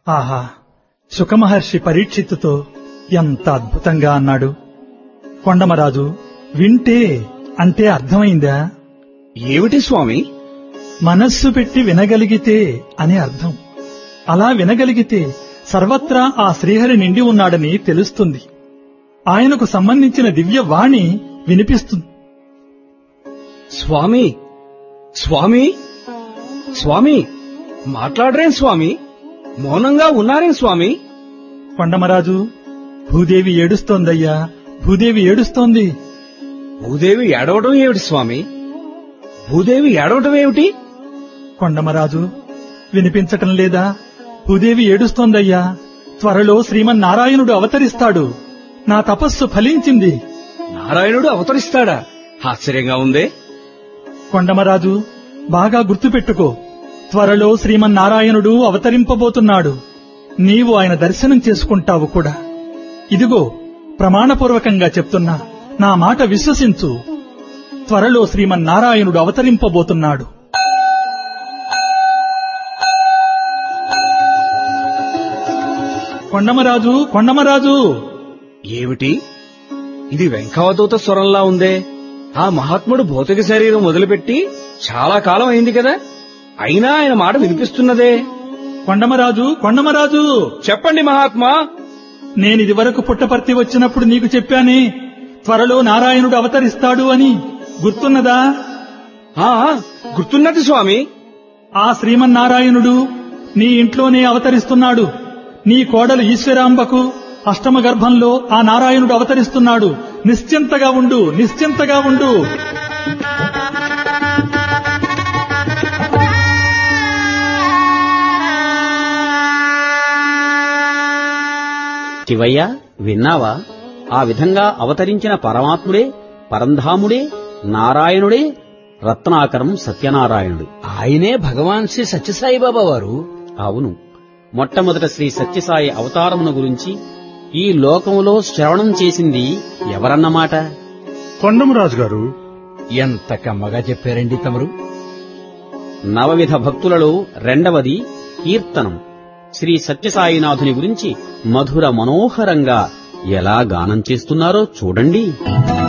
ఆహా సుఖమహర్షి పరీక్షిత్తుతో ఎంత అద్భుతంగా అన్నాడు కొండమరాజు వింటే అంటే అర్థమైందా ఏమిటి స్వామి మనస్సు పెట్టి వినగలిగితే అని అర్థం అలా వినగలిగితే సర్వత్రా ఆ శ్రీహరి నిండి ఉన్నాడని తెలుస్తుంది ఆయనకు సంబంధించిన దివ్య వాణి వినిపిస్తుంది స్వామి స్వామి స్వామి మాట్లాడరేం స్వామి మౌనంగా ఉన్నారేం స్వామి కొండమరాజు భూదేవి ఏడుస్తోందయ్యా భూదేవి ఏడుస్తోంది భూదేవి ఏడవడం ఏమిటి స్వామి భూదేవి ఏడవడం ఏమిటి కొండమరాజు వినిపించటం లేదా భూదేవి ఏడుస్తోందయ్యా త్వరలో శ్రీమన్నారాయణుడు అవతరిస్తాడు నా తపస్సు ఫలించింది నారాయణుడు అవతరిస్తాడా ఆశ్చర్యంగా ఉందే కొండమరాజు బాగా గుర్తుపెట్టుకో త్వరలో శ్రీమన్నారాయణుడు అవతరింపబోతున్నాడు నీవు ఆయన దర్శనం చేసుకుంటావు కూడా ఇదిగో ప్రమాణపూర్వకంగా చెప్తున్నా నా మాట విశ్వసించు త్వరలో శ్రీమన్నారాయణుడు అవతరింపబోతున్నాడు కొండమరాజు కొండమరాజు ఏమిటి ఇది వెంకవదూత స్వరంలా ఉందే ఆ మహాత్ముడు భౌతిక శరీరం వదిలిపెట్టి చాలా కాలం అయింది కదా అయినా ఆయన మాట వినిపిస్తున్నదే కొండమరాజు కొండమరాజు చెప్పండి మహాత్మా నేనిది వరకు పుట్టపర్తి వచ్చినప్పుడు నీకు చెప్పానే త్వరలో నారాయణుడు అవతరిస్తాడు అని గుర్తున్నదా ఆ గుర్తున్నది స్వామి ఆ శ్రీమన్నారాయణుడు నీ ఇంట్లోనే అవతరిస్తున్నాడు నీ కోడలు ఈశ్వరాంబకు అష్టమ గర్భంలో ఆ నారాయణుడు అవతరిస్తున్నాడు నిశ్చింతగా ఉండు నిశ్చింతగా ఉండు శివయ్య విన్నావా ఆ విధంగా అవతరించిన పరమాత్ముడే పరంధాముడే నారాయణుడే రత్నాకరం సత్యనారాయణుడు ఆయనే భగవాన్ శ్రీ సత్యసాయిబాబా వారు అవును మొట్టమొదట శ్రీ సత్యసాయి అవతారమును గురించి ఈ లోకములో శ్రవణం చేసింది ఎవరన్నమాట కొండమరాజు గారు ఎంత కమ్మగా చెప్పారండి తమరు నవవిధ భక్తులలో రెండవది కీర్తనం శ్రీ సత్యసాయినాథుని గురించి మధుర మనోహరంగా ఎలా గానం చేస్తున్నారో చూడండి